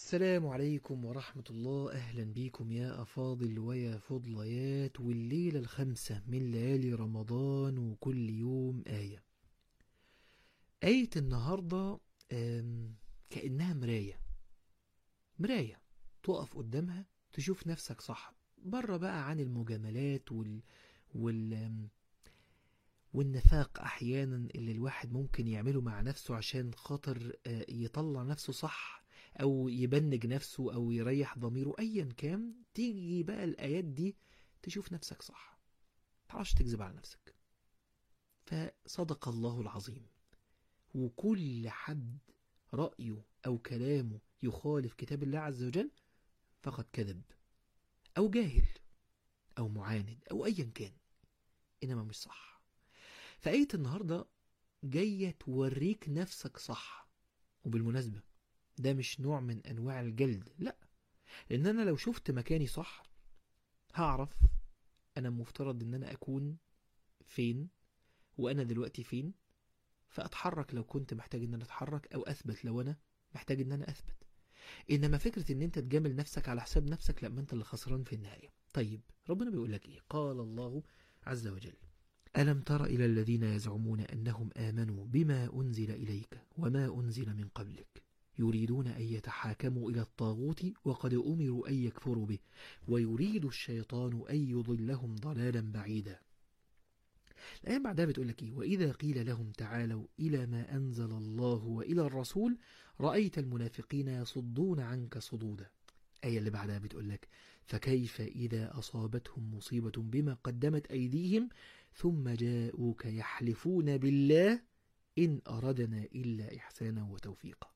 السلام عليكم ورحمة الله أهلا بيكم يا أفاضل ويا فضليات والليلة الخمسة من ليالي رمضان وكل يوم آية آية النهاردة آم، كأنها مراية مراية تقف قدامها تشوف نفسك صح بره بقى عن المجاملات وال وال آم، والنفاق أحيانا اللي الواحد ممكن يعمله مع نفسه عشان خاطر آه، يطلع نفسه صح او يبنج نفسه او يريح ضميره ايا كان تيجي بقى الايات دي تشوف نفسك صح متعرفش تكذب على نفسك فصدق الله العظيم وكل حد رأيه او كلامه يخالف كتاب الله عز وجل فقد كذب او جاهل او معاند او ايا كان انما مش صح فآية النهاردة جاية توريك نفسك صح وبالمناسبة ده مش نوع من انواع الجلد لا لان انا لو شفت مكاني صح هعرف انا مفترض ان انا اكون فين وانا دلوقتي فين فاتحرك لو كنت محتاج ان انا اتحرك او اثبت لو انا محتاج ان انا اثبت انما فكرة ان انت تجامل نفسك على حساب نفسك لا ما انت اللي خسران في النهاية طيب ربنا بيقول لك ايه قال الله عز وجل ألم تر إلى الذين يزعمون أنهم آمنوا بما أنزل إليك وما أنزل من قبلك يريدون أن يتحاكموا إلى الطاغوت وقد أمروا أن يكفروا به ويريد الشيطان أن يضلهم ضلالا بعيدا الآية بعدها بتقول لك إيه وإذا قيل لهم تعالوا إلى ما أنزل الله وإلى الرسول رأيت المنافقين يصدون عنك صدودا الآية اللي بعدها بتقول لك فكيف إذا أصابتهم مصيبة بما قدمت أيديهم ثم جاءوك يحلفون بالله إن أردنا إلا إحسانا وتوفيقا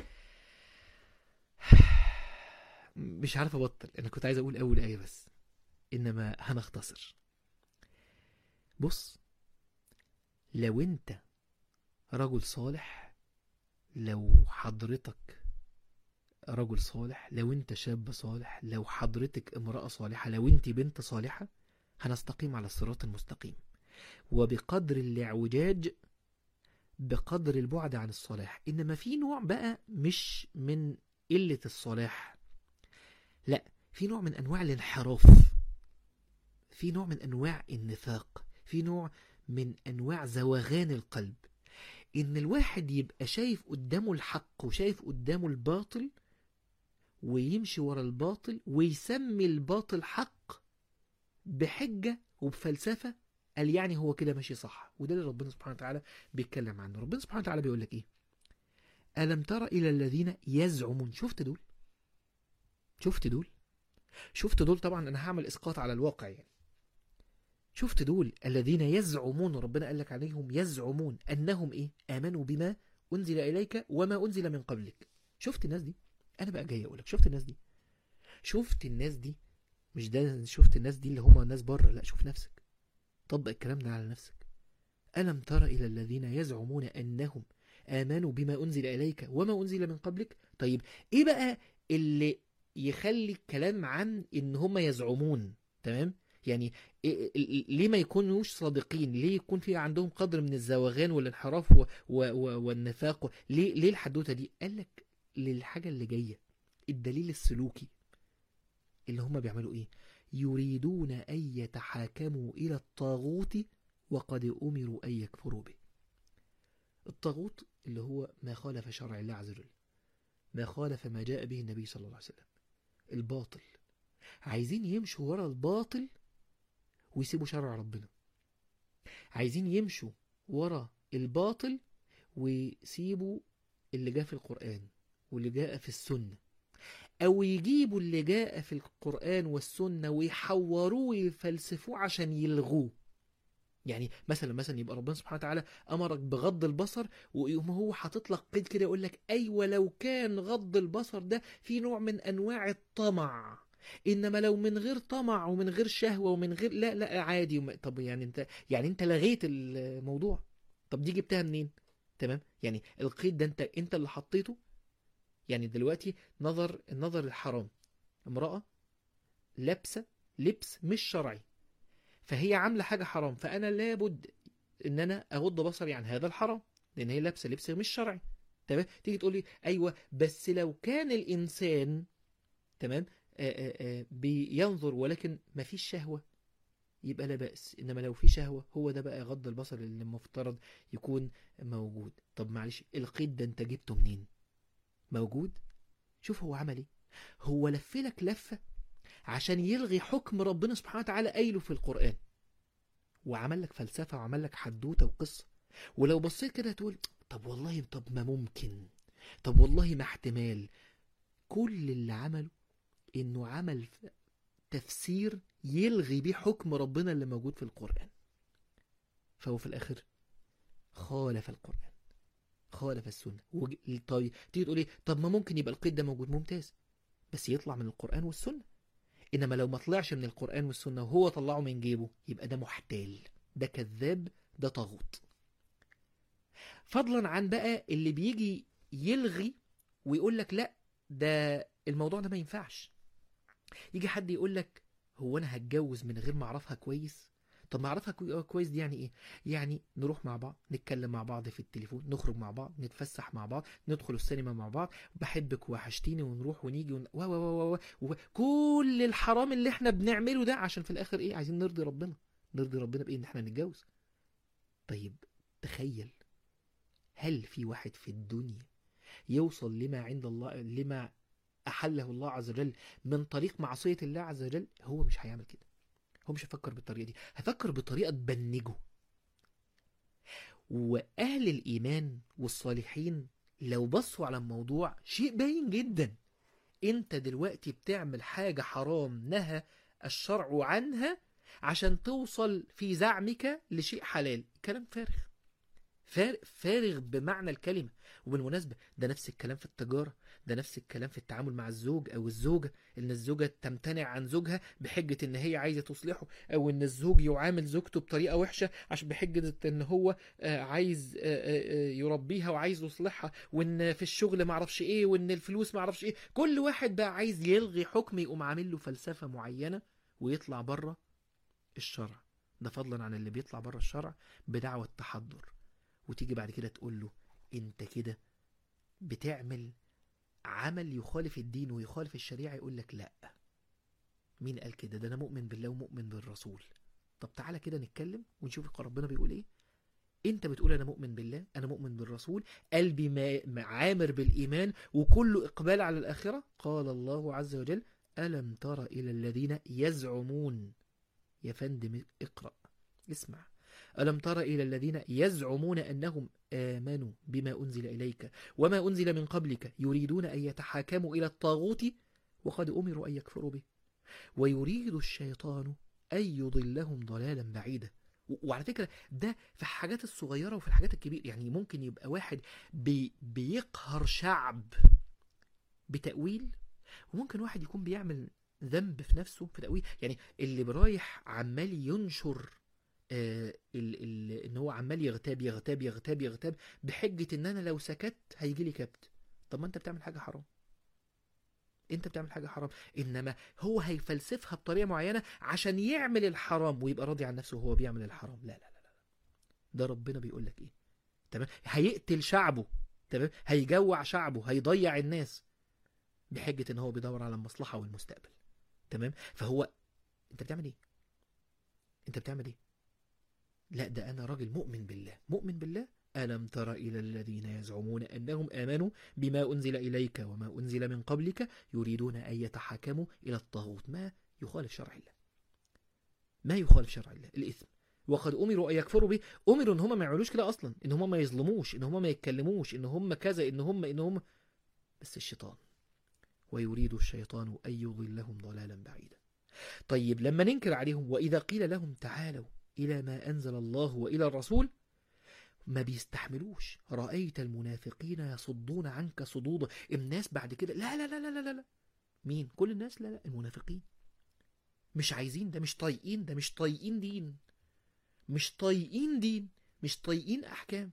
مش عارف ابطل انا كنت عايز اقول اول ايه بس انما هنختصر بص لو انت رجل صالح لو حضرتك رجل صالح لو انت شاب صالح لو حضرتك امرأة صالحة لو انت بنت صالحة هنستقيم على الصراط المستقيم وبقدر الاعوجاج بقدر البعد عن الصلاح انما في نوع بقى مش من قلة الصلاح لا في نوع من انواع الانحراف في نوع من انواع النفاق في نوع من انواع زوغان القلب ان الواحد يبقى شايف قدامه الحق وشايف قدامه الباطل ويمشي ورا الباطل ويسمي الباطل حق بحجة وبفلسفة قال يعني هو كده ماشي صح وده اللي ربنا سبحانه وتعالى بيتكلم عنه ربنا سبحانه وتعالى بيقول لك ايه ألم تر إلى الذين يزعمون شفت دول شفت دول شفت دول طبعا انا هعمل اسقاط على الواقع يعني شفت دول الذين يزعمون ربنا قال لك عليهم يزعمون انهم ايه امنوا بما انزل اليك وما انزل من قبلك شفت الناس دي انا بقى جاي اقول لك شفت الناس دي شفت الناس دي مش ده شفت الناس دي اللي هم الناس بره لا شوف نفسك طبق الكلام ده على نفسك ألم تر إلى الذين يزعمون أنهم آمنوا بما أنزل إليك وما أنزل من قبلك طيب إيه بقى اللي يخلي الكلام عن ان هم يزعمون تمام يعني إيه- إيه- ليه ما يكونوش صادقين ليه يكون في عندهم قدر من الزواغان والانحراف و... و... و... والنفاق و... ليه ليه الحدوته دي قال لك للحاجه اللي جايه الدليل السلوكي اللي هم بيعملوا ايه يريدون ان يتحاكموا الى الطاغوت وقد امروا ان يكفروا به الطاغوت اللي هو ما خالف شرع الله عز وجل ما خالف ما جاء به النبي صلى الله عليه وسلم الباطل عايزين يمشوا ورا الباطل ويسيبوا شرع ربنا عايزين يمشوا ورا الباطل ويسيبوا اللي جاء في القرآن واللي جاء في السنة أو يجيبوا اللي جاء في القرآن والسنة ويحوروه ويفلسفوه عشان يلغوه يعني مثلا مثلا يبقى ربنا سبحانه وتعالى أمرك بغض البصر ويقوم هو حاطط لك قيد كده يقول لك أيوة لو كان غض البصر ده في نوع من أنواع الطمع انما لو من غير طمع ومن غير شهوه ومن غير لا لا عادي وم... طب يعني انت يعني انت لغيت الموضوع طب دي جبتها منين تمام يعني القيد ده انت انت اللي حطيته يعني دلوقتي نظر النظر الحرام امراه لابسه لبس مش شرعي فهي عامله حاجه حرام فانا لابد ان انا اغض بصري عن هذا الحرام لان هي لابسه لبس مش شرعي تمام تيجي تقول لي ايوه بس لو كان الانسان تمام آآ آآ بينظر ولكن ما فيش شهوة يبقى لا بأس إنما لو في شهوة هو ده بقى غض البصر اللي المفترض يكون موجود طب معلش القيد ده انت جبته منين موجود شوف هو عمل ايه هو لفلك لفة عشان يلغي حكم ربنا سبحانه وتعالى قايله في القرآن وعمل لك فلسفة وعمل لك حدوتة وقصة ولو بصيت كده تقول طب والله طب ما ممكن طب والله ما احتمال كل اللي عمله انه عمل تفسير يلغي بيه حكم ربنا اللي موجود في القرآن فهو في الآخر خالف القرآن خالف السنة وج... طيب تيجي تقول ايه طب ما ممكن يبقى القيد ده موجود ممتاز بس يطلع من القرآن والسنة إنما لو ما طلعش من القرآن والسنة وهو طلعه من جيبه يبقى ده محتال ده كذاب ده طاغوت فضلا عن بقى اللي بيجي يلغي ويقول لك لا ده الموضوع ده ما ينفعش يجي حد يقول لك هو انا هتجوز من غير ما اعرفها كويس طب ما اعرفها كوي- كويس دي يعني ايه يعني نروح مع بعض نتكلم مع بعض في التليفون نخرج مع بعض نتفسح مع بعض ندخل السينما مع بعض بحبك وحشتيني ونروح ونيجي ون... و و و و و كل الحرام اللي احنا بنعمله ده عشان في الاخر ايه عايزين نرضي ربنا نرضي ربنا بايه ان احنا نتجوز طيب تخيل هل في واحد في الدنيا يوصل لما عند الله لما أحله الله عز وجل من طريق معصية الله عز وجل هو مش هيعمل كده هو مش هيفكر بالطريقة دي هيفكر بطريقة تبنجه وأهل الإيمان والصالحين لو بصوا على الموضوع شيء باين جدا انت دلوقتي بتعمل حاجة حرام نهى الشرع عنها عشان توصل في زعمك لشيء حلال كلام فارغ فارغ, فارغ بمعنى الكلمة وبالمناسبة ده نفس الكلام في التجارة ده نفس الكلام في التعامل مع الزوج أو الزوجة إن الزوجة تمتنع عن زوجها بحجة إن هي عايزة تصلحه أو إن الزوج يعامل زوجته بطريقة وحشة عشان بحجة إن هو آه، عايز آه، آه، آه، يربيها وعايز يصلحها وإن في الشغل معرفش إيه وإن الفلوس معرفش إيه كل واحد بقى عايز يلغي حكم يقوم عامل له فلسفة معينة ويطلع بره الشرع ده فضلا عن اللي بيطلع بره الشرع بدعوى التحضر وتيجي بعد كده تقول له انت كده بتعمل عمل يخالف الدين ويخالف الشريعة يقول لك لا مين قال كده ده انا مؤمن بالله ومؤمن بالرسول طب تعالى كده نتكلم ونشوف ربنا بيقول ايه انت بتقول انا مؤمن بالله انا مؤمن بالرسول قلبي ما- ما- عامر بالايمان وكله اقبال على الاخره قال الله عز وجل الم تر الى الذين يزعمون يا فندم اقرا اسمع ألم تر إلى الذين يزعمون أنهم آمنوا بما أنزل إليك وما أنزل من قبلك يريدون أن يتحاكموا إلى الطاغوت وقد أمروا أن يكفروا به ويريد الشيطان أن يضلهم ضلالا بعيدا و- وعلى فكرة ده في الحاجات الصغيرة وفي الحاجات الكبيرة يعني ممكن يبقى واحد بي بيقهر شعب بتأويل وممكن واحد يكون بيعمل ذنب في نفسه في تأويل يعني اللي برايح عمال ينشر آه ال ال ان هو عمال يغتاب يغتاب يغتاب يغتاب بحجة ان انا لو سكت هيجي لي كبت طب ما انت بتعمل حاجة حرام انت بتعمل حاجة حرام انما هو هيفلسفها بطريقة معينة عشان يعمل الحرام ويبقى راضي عن نفسه وهو بيعمل الحرام لا لا لا لا ده ربنا بيقول لك ايه تمام هيقتل شعبه تمام هيجوع شعبه هيضيع الناس بحجة ان هو بيدور على المصلحة والمستقبل تمام فهو انت بتعمل ايه انت بتعمل ايه لا ده أنا راجل مؤمن بالله مؤمن بالله ألم تر إلى الذين يزعمون أنهم آمنوا بما أنزل إليك وما أنزل من قبلك يريدون أن يتحاكموا إلى الطاغوت ما يخالف شرع الله ما يخالف شرع الله الإثم وقد أمروا أن يكفروا به أمروا إن هم ما يعملوش كده أصلا إن هم ما يظلموش إن هم ما يتكلموش إن هم كذا إن هم إن هم بس الشيطان ويريد الشيطان أن يضلهم ضلالا بعيدا طيب لما ننكر عليهم وإذا قيل لهم تعالوا إلى ما أنزل الله وإلى الرسول ما بيستحملوش رأيت المنافقين يصدون عنك صدودا الناس بعد كده لا لا لا لا لا لا مين كل الناس لا لا المنافقين مش عايزين ده مش طايقين ده مش طايقين دين مش طايقين دين مش طايقين أحكام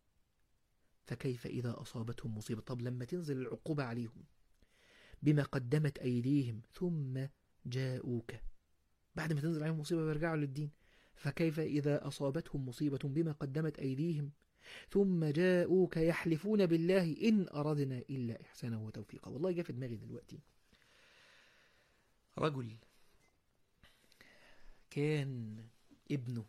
فكيف إذا أصابتهم مصيبة طب لما تنزل العقوبة عليهم بما قدمت أيديهم ثم جاءوك بعد ما تنزل عليهم مصيبة بيرجعوا للدين فكيف إذا أصابتهم مصيبة بما قدمت أيديهم ثم جاءوك يحلفون بالله إن أردنا إلا إحسانا وتوفيقا والله جاء في دماغي دلوقتي رجل كان ابنه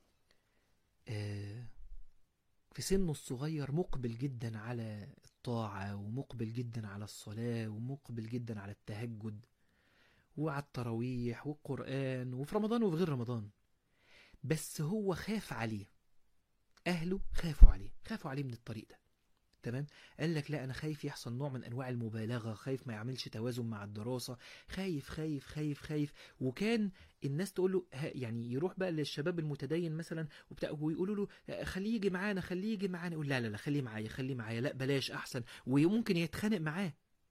آه، في سنه الصغير مقبل جدا على الطاعة ومقبل جدا على الصلاة ومقبل جدا على التهجد وعلى التراويح والقرآن وفي رمضان وفي غير رمضان بس هو خاف عليه أهله خافوا عليه خافوا عليه من الطريق ده تمام قال لك لا أنا خايف يحصل نوع من أنواع المبالغة خايف ما يعملش توازن مع الدراسة خايف خايف خايف خايف وكان الناس تقول له ها- يعني يروح بقى للشباب المتدين مثلا وبتاع ويقولوا له آه، خليه يجي معانا خليه يجي معانا يقول لا لا لا خليه معايا خليه معايا لا بلاش أحسن وممكن يتخانق معاه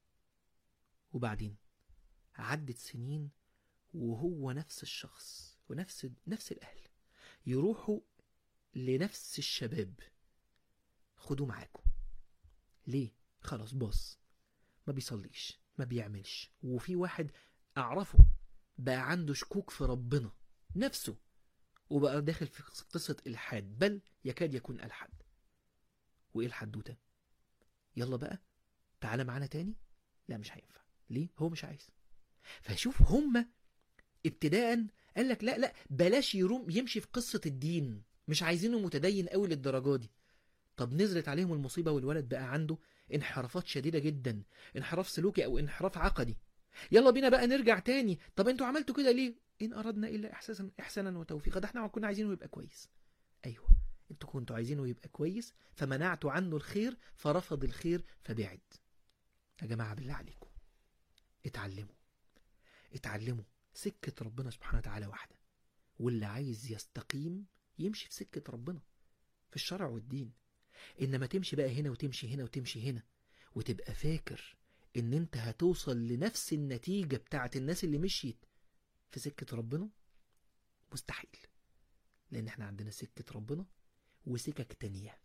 وبعدين عدت سنين وهو نفس الشخص ونفس نفس الأهل يروحوا لنفس الشباب خدوا معاكم ليه خلاص باص ما بيصليش ما بيعملش وفي واحد اعرفه بقى عنده شكوك في ربنا نفسه وبقى داخل في قصة الحاد بل يكاد يكون الحد وايه الحدوته يلا بقى تعالى معانا تاني لا مش هينفع ليه هو مش عايز فشوف هما ابتداء قال لك لا لا بلاش يروم يمشي في قصة الدين مش عايزينه متدين قوي للدرجة دي طب نزلت عليهم المصيبة والولد بقى عنده انحرافات شديدة جدا انحراف سلوكي او انحراف عقدي يلا بينا بقى نرجع تاني طب انتوا عملتوا كده ليه ان اردنا الا احساسا احسانا وتوفيقا ده احنا كنا عايزينه يبقى كويس ايوه انتوا كنتوا عايزينه يبقى كويس فمنعتوا عنه الخير فرفض الخير فبعد يا جماعة بالله عليكم اتعلموا اتعلموا سكة ربنا سبحانه وتعالى واحدة واللي عايز يستقيم يمشي في سكة ربنا في الشرع والدين انما تمشي بقى هنا وتمشي هنا وتمشي هنا وتبقى فاكر ان انت هتوصل لنفس النتيجة بتاعت الناس اللي مشيت في سكة ربنا مستحيل لان احنا عندنا سكة ربنا وسكك تانية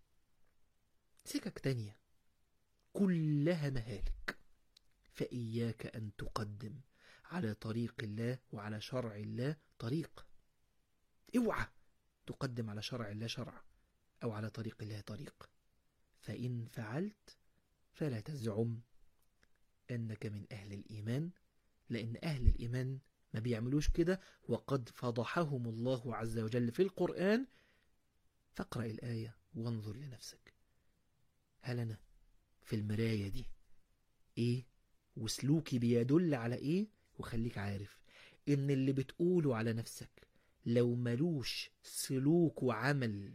سكك تانية كلها مهالك فإياك أن تقدم على طريق الله وعلى شرع الله طريق اوعى تقدم على شرع الله شرع أو على طريق الله طريق فإن فعلت فلا تزعم أنك من أهل الإيمان لأن أهل الإيمان ما بيعملوش كده وقد فضحهم الله عز وجل في القرآن فاقرأ الآية وانظر لنفسك هل أنا في المراية دي إيه وسلوكي بيدل على إيه وخليك عارف إن اللي بتقوله على نفسك لو ملوش سلوك وعمل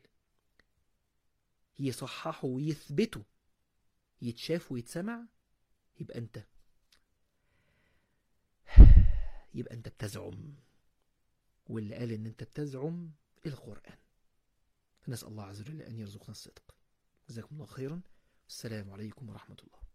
يصححه ويثبته يتشاف ويتسمع يبقى انت يبقى انت بتزعم واللي قال ان انت بتزعم القرآن نسأل الله عز وجل أن يرزقنا الصدق جزاكم الله خيرا السلام عليكم ورحمة الله